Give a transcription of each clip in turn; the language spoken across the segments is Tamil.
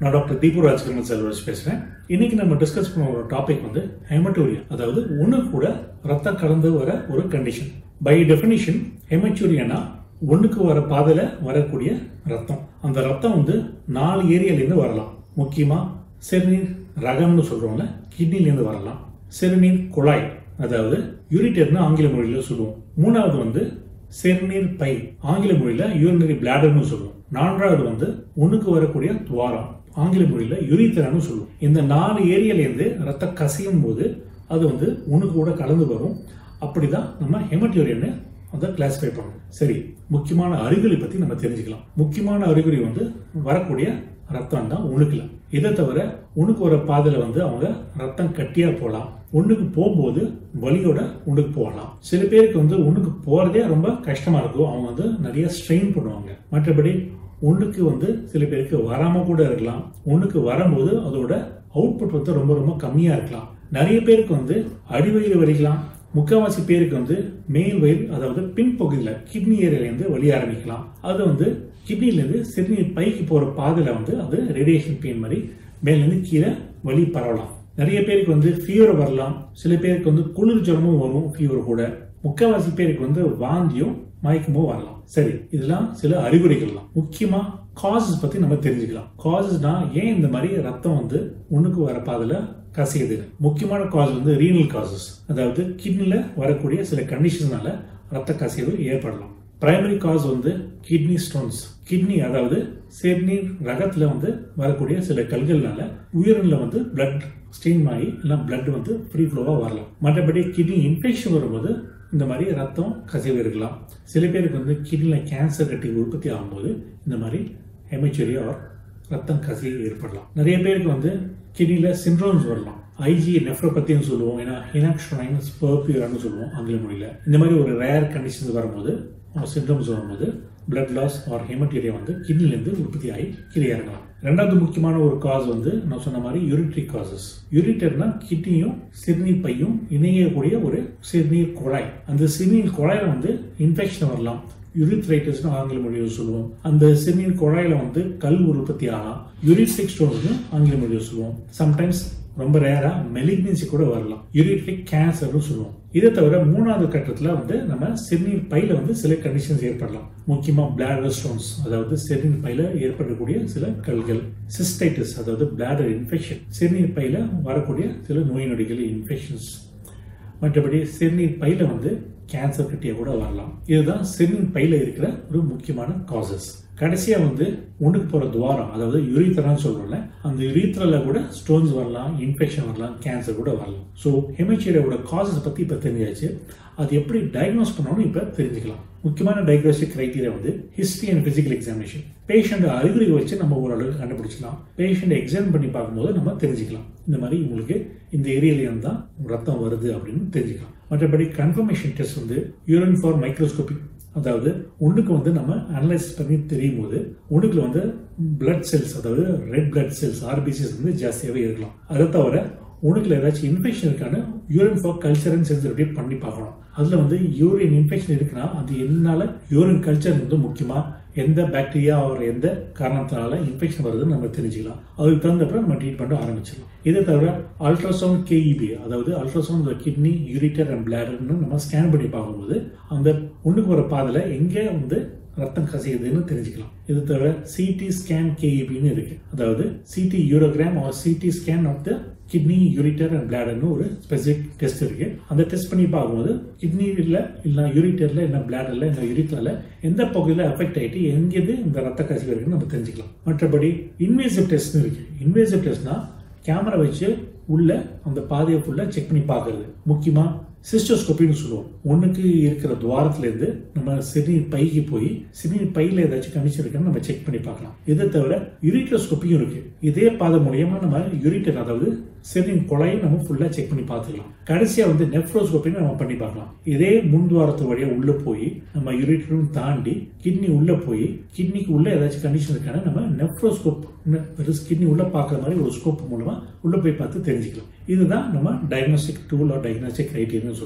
நான் டாக்டர் தீபு ராஜ்கமல் செல்வராஜ் பேசுறேன் இன்னைக்கு நம்ம டிஸ்கஸ் பண்ண ஒரு டாபிக் வந்து ஹெமட்டோரியா அதாவது ஒண்ணு கூட ரத்தம் கலந்து வர ஒரு கண்டிஷன் பை டெஃபினிஷன் ஹெமச்சூரியானா ஒண்ணுக்கு வர பாதையில வரக்கூடிய ரத்தம் அந்த ரத்தம் வந்து நாலு ஏரியாலேருந்து வரலாம் முக்கியமா சிறுநீர் ரகம்னு சொல்றோம்ல கிட்னிலேருந்து வரலாம் சிறுநீர் குழாய் அதாவது யூரிட்டர்னு ஆங்கில மொழியில சொல்லுவோம் மூணாவது வந்து சிறுநீர் பை ஆங்கில மொழியில யூரினரி பிளாடர்னு சொல்லுவோம் நான்காவது வந்து ஒண்ணுக்கு வரக்கூடிய துவாரம் ஆங்கில மொழியில யுரித்தரான்னு சொல்லுவோம் இந்த நாலு ஏரியாலேருந்து ரத்தம் கசியும் போது அது வந்து ஒண்ணுக்கு கூட கலந்து வரும் அப்படிதான் நம்ம ஹெமட்டோரியன்னு அதை கிளாஸிஃபை பண்ணணும் சரி முக்கியமான அறிகுறி பத்தி நம்ம தெரிஞ்சுக்கலாம் முக்கியமான அறிகுறி வந்து வரக்கூடிய ரத்தம் தான் உணுக்குல இதை தவிர உணுக்கு வர பாதையில வந்து அவங்க ரத்தம் கட்டியா போகலாம் ஒண்ணுக்கு போகும்போது வலியோட உணுக்கு போகலாம் சில பேருக்கு வந்து ஒண்ணுக்கு போறதே ரொம்ப கஷ்டமா இருக்கும் அவங்க வந்து நிறைய ஸ்ட்ரெயின் பண்ணுவாங்க மற்றபடி ஒண்ணுக்கு வந்து சில பேருக்கு வராம கூட இருக்கலாம் ஒண்ணுக்கு வரும்போது அதோட அவுட்புட் வந்து ரொம்ப ரொம்ப கம்மியா இருக்கலாம் நிறைய பேருக்கு வந்து அடிவயிறு வலிக்கலாம் முக்கால்வாசி பேருக்கு வந்து மேல் வயிறு அதாவது பின்பகுதியில் கிட்னி ஏரியாலேருந்து வலி ஆரம்பிக்கலாம் அது வந்து கிட்னிலேருந்து சிறுநீர் பைக்கு போகிற பாதையில் வந்து அது ரேடியேஷன் பெயின் மாதிரி மேலேருந்து கீழே வலி பரவலாம் நிறைய பேருக்கு வந்து ஃபீவர் வரலாம் சில பேருக்கு வந்து குளிர் ஜுரமும் வரும் ஃபீவர் கூட முக்கால்வாசி பேருக்கு வந்து வாந்தியும் மயக்கமும் வரலாம் சரி இதெல்லாம் சில அறிகுறிகள்லாம் முக்கியமா காசஸ் பத்தி நம்ம தெரிஞ்சுக்கலாம் காசஸ்னா ஏன் இந்த மாதிரி ரத்தம் வந்து ஒண்ணுக்கு வர பாதையில கசியுது முக்கியமான காஸ் வந்து ரீனல் காசஸ் அதாவது கிட்னில வரக்கூடிய சில கண்டிஷன்னால ரத்த கசிவு ஏற்படலாம் பிரைமரி காஸ் வந்து கிட்னி ஸ்டோன்ஸ் கிட்னி அதாவது சிறுநீர் ரகத்துல வந்து வரக்கூடிய சில கல்கள்னால உயிரினில் வந்து பிளட் ஸ்டெயின் ஆகி இல்லை பிளட் வந்து ஃப்ரீ ஃப்ளோவாக வரலாம் மற்றபடி கிட்னி இன்ஃபெக்ஷன் வரும்போது இந்த மாதிரி ரத்தம் கசிவு இருக்கலாம் சில பேருக்கு வந்து கிட்னியில் கேன்சர் கட்டி உற்பத்தி ஆகும்போது இந்த மாதிரி ஹெமச்சூரியா ஆர் ரத்தம் கசிவு ஏற்படலாம் நிறைய பேருக்கு வந்து கிட்னியில் சிண்ட்ரோம்ஸ் வரலாம் ஐஜி நெஃப்ரோபத்தின்னு சொல்லுவோம் ஏன்னா ஹினாக்ஷனைன் ஸ்பர்பியூரான்னு சொல்லுவோம் ஆங்கில மொழியில் இந்த மாதிரி ஒரு ரேர் கண்டிஷன்ஸ் வரும்போது சிம்டம்ஸ் வரும்போது பிளட் லாஸ் ஆர் ஹெமட்டீரியா வந்து கிட்னிலேருந்து உற்பத்தி ஆகி கீழே இறங்கலாம் ரெண்டாவது முக்கியமான ஒரு காஸ் வந்து நான் சொன்ன மாதிரி யூரிட்ரி காசஸ் யூரிட்டர்னா கிட்னியும் சிறுநீர் பையும் இணையக்கூடிய ஒரு சிறுநீர் குழாய் அந்த சிறுநீர் குழாயில வந்து இன்ஃபெக்ஷன் வரலாம் யூரித்ரைட்டிஸ்னு ஆங்கில மொழியில் சொல்லுவோம் அந்த சிறுநீர் குழாயில வந்து கல் உற்பத்தி ஆகலாம் யூரிட்ரிக் ஸ்டோன்ஸ்னு ஆங்கில மொழியில் சொல்லுவோம் சம்டைம்ஸ் ரொம்ப ரேரா மெலிக்னன்சி கூட வரலாம் யூரிட்ரிக் கேன்சர்னு சொல்லுவோம் இதை தவிர மூணாவது கட்டத்தில் வந்து நம்ம சிறுநீர் பையில வந்து சில கண்டிஷன்ஸ் ஏற்படலாம் முக்கியமா பிளாடர் ஸ்டோன்ஸ் அதாவது சிறுநீர் பையில ஏற்படக்கூடிய சில கல்கள் சிஸ்டைட்டிஸ் அதாவது பிளாடர் இன்ஃபெக்ஷன் சிறுநீர் பையில வரக்கூடிய சில நோய் நொடிகள் இன்ஃபெக்ஷன்ஸ் மற்றபடி சிறுநீர் பையில வந்து கேன்சர் கட்டிய கூட வரலாம் இதுதான் சிறுநீர் பையில இருக்கிற ஒரு முக்கியமான காசஸ் கடைசியா வந்து ஒண்ணுக்கு போற துவாரம் அதாவது யுரித்தரான்னு சொல்றோம்ல அந்த யுரித்தரில் கூட ஸ்டோன்ஸ் வரலாம் இன்ஃபெக்ஷன் வரலாம் கேன்சர் கூட வரலாம் ஸோ ஹெமச்சீரியோட காசஸ் பத்தி இப்ப தெரிஞ்சாச்சு அது எப்படி டயக்னோஸ் பண்ணணும்னு இப்ப தெரிஞ்சுக்கலாம் முக்கியமான டயக்னோஸ்டிக் கிரைட்டீரியா வந்து history and physical examination patient அறிகுறி வச்சு நம்ம ஓரளவுக்கு கண்டுபிடிச்சிக்கலாம் பேஷண்ட் எக்ஸாம் பண்ணி பார்க்கும்போது நம்ம தெரிஞ்சுக்கலாம் இந்த மாதிரி உங்களுக்கு இந்த ஏரியாலேருந்து தான் ரத்தம் வருது அப்படின்னு தெரிஞ்சுக்கலாம் மற்றபடி கன்ஃபர்மேஷன் டெஸ்ட் வந்து யூரின் ஃபார் மைக்ரோஸ்கோபிக் அதாவது ஒன்றுக்கு வந்து நம்ம அனலைஸ் பண்ணி தெரியும் போது ஒன்றுக்குல வந்து பிளட் செல்ஸ் அதாவது ரெட் பிளட் செல்ஸ் ஆர்பிசிஸ் வந்து ஜாஸ்தியாகவே இருக்கலாம் அதை தவிர உனக்குல ஏதாச்சும் இன்ஃபெக்ஷன் இருக்கான்னு urine for culture and sensitivity பண்ணி பார்க்கணும் அதில் வந்து யூரின் இன்ஃபெக்ஷன் இருக்குன்னா அது எதனால யூரின் கல்ச்சர் வந்து முக்கியமாக எந்த பாக்டீரியா அவர் எந்த காரணத்தினால இன்ஃபெக்ஷன் வருதுன்னு நம்ம தெரிஞ்சுக்கலாம் அதுக்கு தகுந்தப்ப நம்ம ட்ரீட்மெண்ட் ஆரம்பிச்சிடலாம் இதை தவிர அல்ட்ராசவுண்ட் கேஇபி அதாவது அல்ட்ராசவுண்ட் கிட்னி யூரிட்டர் அண்ட் பிளாடர்னு நம்ம ஸ்கேன் பண்ணி பார்க்கும்போது அந்த ஒன்றுக்கு வர பாதையில் எங்கே வந்து ரத்தம் கசியுதுன்னு தெரிஞ்சுக்கலாம் இது தவிர சிடி ஸ்கேன் கேஇபின்னு இருக்கு அதாவது CT urogram or CT scan of the kidney ureter and பிளாடர்னு ஒரு ஸ்பெசிபிக் டெஸ்ட் இருக்கு அந்த டெஸ்ட் பண்ணி பார்க்கும்போது கிட்னியில் இல்லை யூரிட்டர்ல இல்லை பிளாடர்ல இல்லை யூரிட்டர்ல எந்த பகுதியில் அஃபெக்ட் ஆகிட்டு எங்கேது இந்த ரத்த கசிவு இருக்குன்னு நம்ம தெரிஞ்சுக்கலாம் மற்றபடி இன்வேசிவ் டெஸ்ட் இருக்கு இன்வேசிவ் டெஸ்ட்னா கேமரா வச்சு உள்ள அந்த பாதையை ஃபுல்லாக செக் பண்ணி பார்க்கறது முக்கியமா சிஸ்டோஸ்கோப்பின்னு சொல்லுவோம் ஒன்றுக்கு இருக்கிற துவாரத்துலேருந்து நம்ம சிறுநீர் பைக்கு போய் சிறுநீர் பையில் ஏதாச்சும் கண்டிஷன் இருக்கான்னு நம்ம செக் பண்ணி பார்க்கலாம் இதை தவிர யூரிட்டோஸ்கோப்பியும் இருக்கு இதே பாதை மூலியமா நம்ம யூரிட்டர் அதாவது சிறுநீர் குழாயை நம்ம ஃபுல்லாக செக் பண்ணி பார்த்துக்கலாம் கடைசியாக வந்து நெஃப்ரோஸ்கோப்பின்னு நம்ம பண்ணி பார்க்கலாம் இதே முன்துவாரத்து வழியாக உள்ளே போய் நம்ம யூரிட்டரும் தாண்டி கிட்னி உள்ளே போய் கிட்னிக்கு உள்ள ஏதாச்சும் கண்டிஷன் இருக்கான்னு நம்ம நெஃப்ரோஸ்கோப் கிட்னி உள்ள பார்க்குற மாதிரி ஒரு ஸ்கோப் மூலமா உள்ள போய் பார்த்து தெரிஞ்சுக்கலாம் இதுதான் நம்ம diagnostic tool or diagnostic criteria சொல்றோம்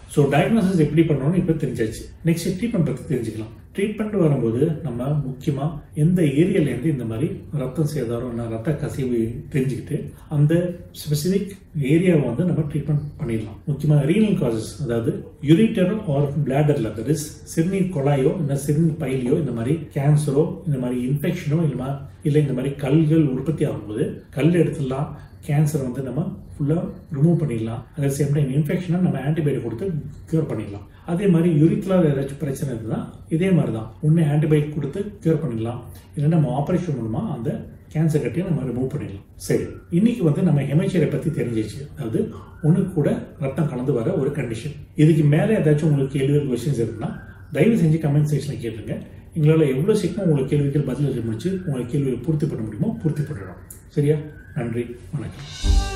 ஸோ டயக்னோசிஸ் எப்படி பண்ணணும்னு இப்போ தெரிஞ்சாச்சு நெக்ஸ்ட் ட்ரீட்மெண்ட் பற்றி தெரிஞ்சுக்கலாம் ட்ரீட்மெண்ட் வரும்போது நம்ம முக்கியமாக எந்த ஏரியாலேருந்து இந்த மாதிரி ரத்தம் சேதாரம் இல்லை ரத்த கசிவு தெரிஞ்சுக்கிட்டு அந்த ஸ்பெசிஃபிக் ஏரியாவை வந்து நம்ம ட்ரீட்மெண்ட் பண்ணிடலாம் முக்கியமாக ரீனல் காசஸ் அதாவது யூரிட்டர் ஆர் பிளாடரில் தட் இஸ் சிறுநீர் குழாயோ இல்லை சிறுநீர் பையிலையோ இந்த மாதிரி கேன்சரோ இந்த மாதிரி இன்ஃபெக்ஷனோ இல்லை இல்லை இந்த மாதிரி கல்கள் உற்பத்தி ஆகும்போது கல் எடுத்துடலாம் கேன்சர் வந்து நம்ம ஃபுல்லாக ரிமூவ் பண்ணிடலாம் அதே சேம் டைம் இன்ஃபெக்ஷனை நம்ம ஆன்டிபயோட்டிக் கொடுத்து க்யூர் பண்ணிடலாம் அதே மாதிரி யூரிக்லார் ஏதாச்சும் பிரச்சனை இருந்தால் இதே மாதிரி தான் ஒன்று ஆன்டிபயோட்டிக் கொடுத்து க்யூர் பண்ணிடலாம் இல்லை நம்ம ஆப்ரேஷன் மூலமாக அந்த கேன்சர் கட்டியை நம்ம ரிமூவ் பண்ணிடலாம் சரி இன்னைக்கு வந்து நம்ம ஹெமச்சரை பற்றி தெரிஞ்சிச்சு அதாவது ஒன்று கூட ரத்தம் கலந்து வர ஒரு கண்டிஷன் இதுக்கு மேலே ஏதாச்சும் உங்களுக்கு கேள்விகள் கொஸ்டின்ஸ் இருக்குன்னா தயவு செஞ்சு கமெண்ட் செக்ஷனில் கேட்டுருங்க எங்களால் எவ்வளோ சீக்கிரம் உங்களுக்கு கேள்விகள் பதில் முடிச்சு உங்களுக்கு கேள்வியை பூர்த்தி பண்ண முடியுமோ பூர்த்தி பண்ணிடுறோம் சரியா நன்றி வணக்கம்